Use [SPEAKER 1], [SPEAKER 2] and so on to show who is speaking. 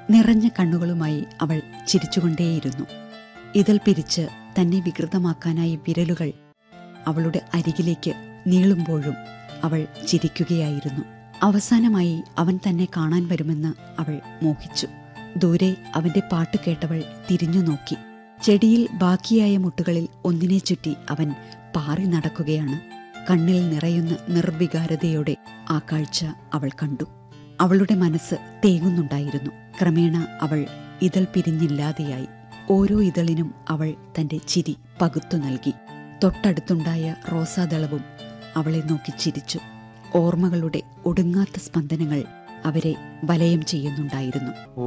[SPEAKER 1] നിറഞ്ഞ കണ്ണുകളുമായി അവൾ ചിരിച്ചുകൊണ്ടേയിരുന്നു ഇതൾ പിരിച്ച് തന്നെ വികൃതമാക്കാനായി വിരലുകൾ അവളുടെ അരികിലേക്ക് നീളുമ്പോഴും അവൾ ചിരിക്കുകയായിരുന്നു അവസാനമായി അവൻ തന്നെ കാണാൻ വരുമെന്ന് അവൾ മോഹിച്ചു ദൂരെ അവന്റെ പാട്ട് കേട്ടവൾ തിരിഞ്ഞു നോക്കി ചെടിയിൽ ബാക്കിയായ മുട്ടുകളിൽ ഒന്നിനെ ചുറ്റി അവൻ പാറി നടക്കുകയാണ് കണ്ണിൽ നിറയുന്ന നിർവികാരതയോടെ ആ കാഴ്ച അവൾ കണ്ടു അവളുടെ മനസ്സ് തേങ്ങുന്നുണ്ടായിരുന്നു ക്രമേണ അവൾ ഇതൾ പിരിഞ്ഞില്ലാതെയായി ഓരോ ഇതളിനും അവൾ തന്റെ ചിരി പകുത്തു നൽകി തൊട്ടടുത്തുണ്ടായ റോസാദളവും അവളെ നോക്കി ചിരിച്ചു ഓർമ്മകളുടെ ഒടുങ്ങാത്ത സ്പന്ദനങ്ങൾ അവരെ വലയം ചെയ്യുന്നുണ്ടായിരുന്നു